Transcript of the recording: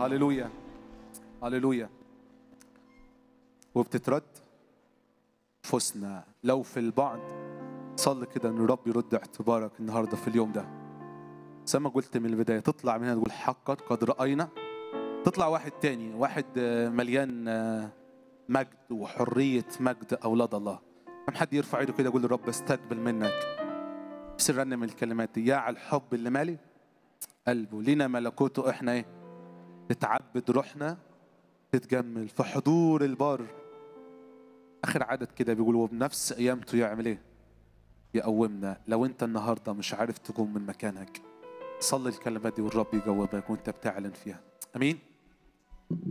هللويا هللويا وبتترد فزنا لو في البعض صلي كده ان الرب يرد اعتبارك النهارده في اليوم ده زي ما قلت من البدايه تطلع من هنا تقول حقا قد راينا تطلع واحد تاني واحد آه، مليان آه، مجد وحريه مجد اولاد الله كم حد يرفع ايده كده يقول الرب استقبل منك سر رنم الكلمات دي يا على الحب اللي مالي قلبه لينا ملكوته احنا ايه تتعبد روحنا تتجمل في حضور البر اخر عدد كده بيقول وبنفس قيامته يعمل ايه يقومنا لو انت النهارده مش عارف تقوم من مكانك صلي الكلمات دي والرب يجاوبك وانت بتعلن فيها امين